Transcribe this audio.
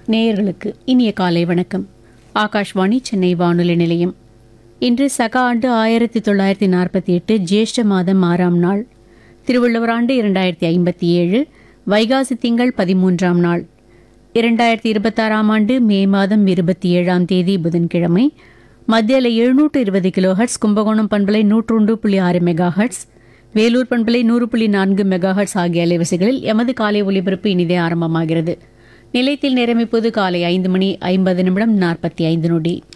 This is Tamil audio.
நேயர்களுக்கு இனிய காலை வணக்கம் ஆகாஷ்வாணி சென்னை வானொலி நிலையம் இன்று சக ஆண்டு ஆயிரத்தி தொள்ளாயிரத்தி நாற்பத்தி எட்டு ஜேஷ்ட மாதம் ஆறாம் நாள் திருவள்ளுவர் ஆண்டு இரண்டாயிரத்தி ஐம்பத்தி ஏழு வைகாசி திங்கள் பதிமூன்றாம் நாள் இரண்டாயிரத்தி இருபத்தாறாம் ஆண்டு மே மாதம் இருபத்தி ஏழாம் தேதி புதன்கிழமை மத்தியில் எழுநூற்று இருபது கிலோ ஹெர்ட்ஸ் கும்பகோணம் பண்பலை நூற்றொன்று புள்ளி ஆறு மெகா ஹெர்ட்ஸ் வேலூர் பண்பலை நூறு புள்ளி நான்கு மெகா ஹெர்ட்ஸ் ஆகிய அலைவரிசைகளில் எமது காலை ஒலிபரப்பு இனிதே ஆரம்பமாகிறது நிலையத்தில் நேரம் இப்போது காலை ஐந்து மணி ஐம்பது நிமிடம் நாற்பத்தி ஐந்து நொடி